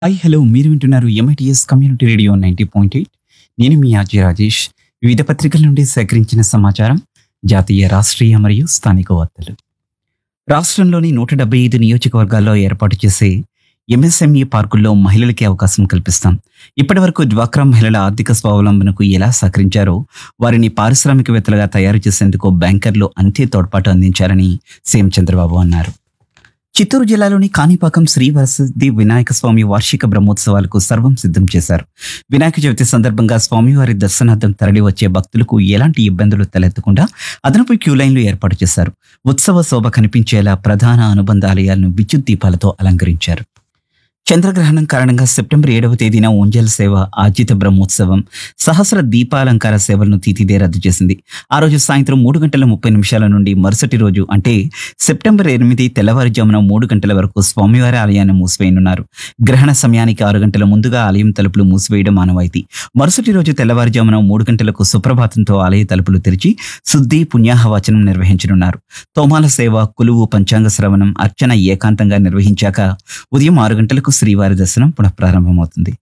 hi hello మీరు వింటున్నారు MITS community radio ninety point eight నేను మీ ఆర్జీ రాజేష్ వివిధ పత్రికల నుండి సేకరించిన సమాచారం జాతీయ రాష్ట్రీయ మరియు స్థానిక వార్తలు రాష్ట్రంలోని నూట డెబ్బై ఐదు నియోజకవర్గాల్లో ఏర్పాటు చేసే ఎంఎస్ఎంఈ పార్కుల్లో మహిళలకి అవకాశం కల్పిస్తాం ఇప్పటివరకు డ్వాక్రా మహిళల ఆర్థిక స్వావలంబనకు ఎలా సహకరించారో వారిని పారిశ్రామికవేత్తలుగా తయారు చేసేందుకు బ్యాంకర్లు అంతే తోడ్పాటు అందించారని సీఎం చంద్రబాబు అన్నారు చిత్తూరు జిల్లాలోని కాణిపాకం శ్రీ వరసిద్ధి వినాయక స్వామి వార్షిక బ్రహ్మోత్సవాలకు సర్వం సిద్ధం చేశారు వినాయక చవితి సందర్భంగా స్వామివారి దర్శనార్థం తరలి వచ్చే భక్తులకు ఎలాంటి ఇబ్బందులు తలెత్తకుండా అదనపు క్యూ లైన్లు ఏర్పాటు చేశారు ఉత్సవ శోభ కనిపించేలా ప్రధాన అనుబంధ ఆలయాలను విద్యుత్ దీపాలతో అలంకరించారు చంద్రగ్రహణం కారణంగా సెప్టెంబర్ ఏడవ తేదీన ఉంజల్ సేవ ఆర్జిత బ్రహ్మోత్సవం సహస్ర దీపాలంకార సేవలను తీతిదే రద్దు చేసింది ఆ రోజు సాయంత్రం మూడు గంటల ముప్పై నిమిషాల నుండి మరుసటి రోజు అంటే సెప్టెంబర్ ఎనిమిది తెల్లవారుజామున మూడు గంటల వరకు స్వామివారి ఆలయాన్ని మూసివేయనున్నారు గ్రహణ సమయానికి ఆరు గంటల ముందుగా ఆలయం తలుపులు మూసివేయడం ఆనవాయితీ మరుసటి రోజు తెల్లవారుజామున మూడు గంటలకు సుప్రభాతంతో ఆలయ తలుపులు తెరిచి శుద్ధి పుణ్యాహవాచనం నిర్వహించనున్నారు తోమాల సేవ కొలువు పంచాంగ శ్రవణం అర్చన ఏకాంతంగా నిర్వహించాక ఉదయం ఆరు గంటలకు శ్రీవారి దర్శనం పునఃప్రారంభమవుతుంది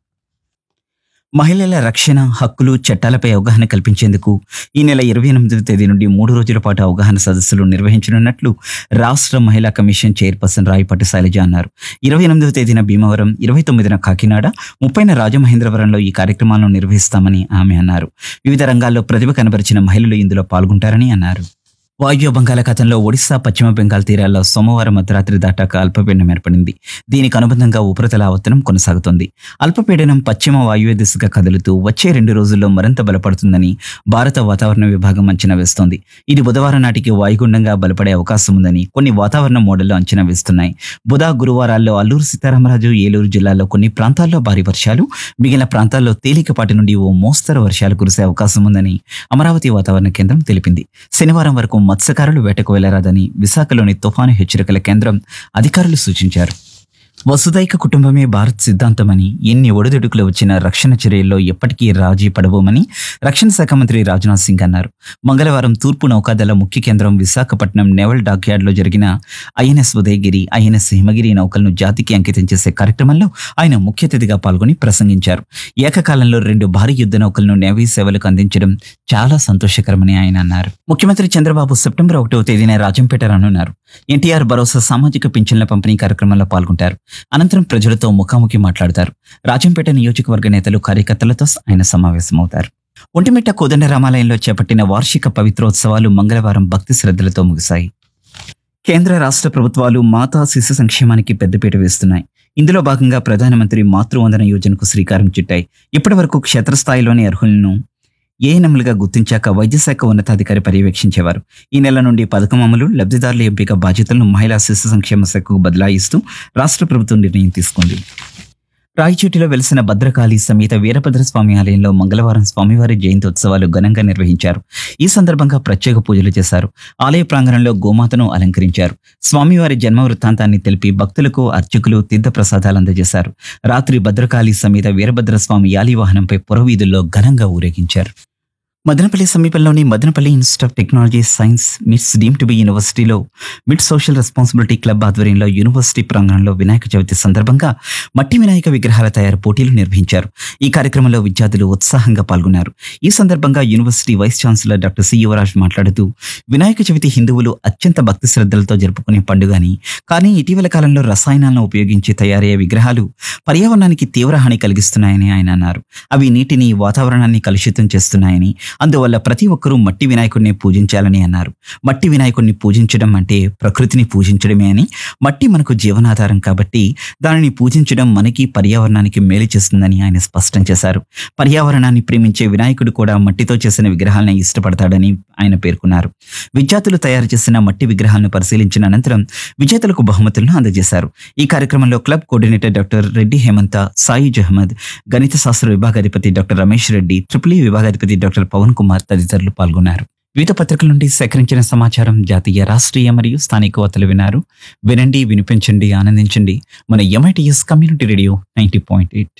మహిళల రక్షణ హక్కులు చట్టాలపై అవగాహన కల్పించేందుకు ఈ నెల ఇరవై ఎనిమిదవ తేదీ నుండి మూడు రోజుల పాటు అవగాహన సదస్సులు నిర్వహించనున్నట్లు రాష్ట్ర మహిళా కమిషన్ చైర్పర్సన్ రాయపాటి శైలజ అన్నారు ఇరవై ఎనిమిదవ తేదీన భీమవరం ఇరవై తొమ్మిదిన కాకినాడ ముప్పైన రాజమహేంద్రవరంలో ఈ కార్యక్రమాలను నిర్వహిస్తామని ఆమె అన్నారు వివిధ రంగాల్లో ప్రతిభ కనబరిచిన మహిళలు ఇందులో పాల్గొంటారని అన్నారు వాయువ్య బంగాళాఖాతంలో ఒడిశా పశ్చిమ బెంగాల్ తీరాల్లో సోమవారం అర్ధరాత్రి దాటాక అల్పపీడనం ఏర్పడింది దీనికి అనుబంధంగా ఉపరితల ఆవర్తనం కొనసాగుతోంది అల్పపీడనం పశ్చిమ వాయువ్య దిశగా కదులుతూ వచ్చే రెండు రోజుల్లో మరింత బలపడుతుందని భారత వాతావరణ విభాగం అంచనా వేస్తోంది ఇది బుధవారం నాటికి వాయుగుండంగా బలపడే అవకాశం ఉందని కొన్ని వాతావరణ మోడళ్లు అంచనా వేస్తున్నాయి బుధ గురువారాల్లో అల్లూరు సీతారామరాజు ఏలూరు జిల్లాల్లో కొన్ని ప్రాంతాల్లో భారీ వర్షాలు మిగిలిన ప్రాంతాల్లో తేలికపాటి నుండి ఓ మోస్తరు వర్షాలు కురిసే అవకాశం ఉందని అమరావతి వాతావరణ కేంద్రం తెలిపింది శనివారం వరకు మత్స్యకారులు వేటకు వెళ్లరాదని విశాఖలోని తుఫాను హెచ్చరికల కేంద్రం అధికారులు సూచించారు వసుదైక కుటుంబమే భారత్ సిద్ధాంతమని ఎన్ని ఒడిదుడుకులు వచ్చినా రక్షణ చర్యల్లో ఎప్పటికీ రాజీ పడబోమని రక్షణ శాఖ మంత్రి రాజ్నాథ్ సింగ్ అన్నారు మంగళవారం తూర్పు నౌకాదళ ముఖ్య కేంద్రం విశాఖపట్నం నేవల్ డాక్యార్డ్లో జరిగిన ఐఎన్ఎస్ ఉదయగిరి ఐఎన్ఎస్ హిమగిరి నౌకలను జాతికి అంకితం చేసే కార్యక్రమంలో ఆయన ముఖ్య అతిథిగా పాల్గొని ప్రసంగించారు ఏకకాలంలో రెండు భారీ యుద్ధ నౌకలను నేవీ సేవలకు అందించడం చాలా సంతోషకరమని ఆయన అన్నారు ముఖ్యమంత్రి చంద్రబాబు సెప్టెంబర్ ఒకటవ తేదీన రాజంపేట రానున్నారు ఎన్టీఆర్ భరోసా సామాజిక పింఛన్ల పంపిణీ కార్యక్రమంలో పాల్గొంటారు అనంతరం ప్రజలతో ముఖాముఖి మాట్లాడతారు రాజంపేట నియోజకవర్గ నేతలు కార్యకర్తలతో ఆయన సమావేశమవుతారు ఒంటిమిట్ట కోదండ రామాలయంలో చేపట్టిన వార్షిక పవిత్రోత్సవాలు మంగళవారం భక్తి శ్రద్ధలతో ముగిశాయి కేంద్ర రాష్ట్ర ప్రభుత్వాలు మాతా శిశు సంక్షేమానికి పెద్దపీట వేస్తున్నాయి ఇందులో భాగంగా ప్రధానమంత్రి మాతృవందన యోజనకు శ్రీకారం చుట్టాయి ఇప్పటి వరకు క్షేత్రస్థాయిలోని అర్హులను ఏఎన్ఎంలుగా గుర్తించాక వైద్యశాఖ ఉన్నతాధికారి పర్యవేక్షించేవారు ఈ నెల నుండి పథకం అమలు లబ్ధిదారుల ఎంపిక బాధ్యతలను మహిళా శిశు సంక్షేమ శాఖకు బదలాయిస్తూ రాష్ట్ర ప్రభుత్వం నిర్ణయం తీసుకుంది రాయచోటిలో వెలిసిన భద్రకాళి సమేత వీరభద్రస్వామి ఆలయంలో మంగళవారం స్వామివారి జయంత్యోత్సవాలు ఘనంగా నిర్వహించారు ఈ సందర్భంగా ప్రత్యేక పూజలు చేశారు ఆలయ ప్రాంగణంలో గోమాతను అలంకరించారు స్వామివారి జన్మ వృత్తాంతాన్ని తెలిపి భక్తులకు అర్చకులు తీర్థ ప్రసాదాలు అందజేశారు రాత్రి భద్రకాళి సమేత వీరభద్రస్వామి యాలి వాహనంపై పురవీధుల్లో ఘనంగా ఊరేగించారు మదనపల్లి సమీపంలోని Madanapalle institute of technology science MITS deem to be యూనివర్సిటీలో మిడ్ సోషల్ రెస్పాన్సిబిలిటీ క్లబ్ ఆధ్వర్యంలో యూనివర్సిటీ ప్రాంగణంలో వినాయక చవితి సందర్భంగా మట్టి వినాయక విగ్రహాల తయారు పోటీలు నిర్వహించారు ఈ కార్యక్రమంలో విద్యార్థులు ఉత్సాహంగా పాల్గొన్నారు ఈ సందర్భంగా university vice chancellor doctor C Yuvaraj మాట్లాడుతూ వినాయక చవితి హిందువులు అత్యంత భక్తి శ్రద్ధలతో జరుపుకునే పండుగ అని కానీ ఇటీవల కాలంలో రసాయనాలను ఉపయోగించి తయారయ్యే విగ్రహాలు పర్యావరణానికి తీవ్ర హాని కలిగిస్తున్నాయని ఆయన అన్నారు అవి నీటిని వాతావరణాన్ని కలుషితం చేస్తున్నాయని అందువల్ల ప్రతి ఒక్కరూ మట్టి వినాయకుడిని పూజించాలని అన్నారు మట్టి వినాయకుడిని పూజించడం అంటే ప్రకృతిని పూజించడమే అని మట్టి మనకు జీవనాధారం కాబట్టి దానిని పూజించడం మనకి పర్యావరణానికి మేలు చేస్తుందని ఆయన స్పష్టం చేశారు పర్యావరణాన్ని ప్రేమించే వినాయకుడు కూడా మట్టితో చేసిన విగ్రహాలను ఇష్టపడతాడని ఆయన పేర్కొన్నారు విద్యార్థులు తయారు చేసిన మట్టి విగ్రహాలను పరిశీలించిన అనంతరం విజేతలకు బహుమతులను అందజేశారు ఈ కార్యక్రమంలో క్లబ్ కోఆర్డినేటర్ డాక్టర్ రెడ్డి హేమంత సాయి అహ్మద్ గణిత శాస్త్ర విభాగాధిపతి doctor Ramesh Reddy triple E విభాగాధిపతి డాక్టర్ పవన్ కుమార్ తదితరులు పాల్గొన్నారు వివిధ పత్రికల నుండి సేకరించిన సమాచారం జాతీయ రాష్ట్రీయ మరియు స్థానిక వార్తలు విన్నారు వినండి వినిపించండి ఆనందించండి మన MITS community radio ninety point eight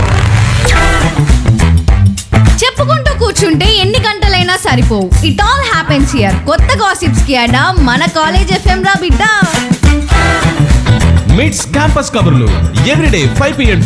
చెప్పుకుంటూ కూర్చుంటే ఎన్ని గంటలైనా సరిపోవు ఇట్ ఆల్ హ్యాపెన్స్ హియర్ కొత్త గాసిప్స్ కి అడా మన కాలేజ్ ఎఫ్ఎం రా బిడ్డ మిట్స్ క్యాంపస్ కబుర్లు ఎవ్రీడే ఫైవ్ పిఎం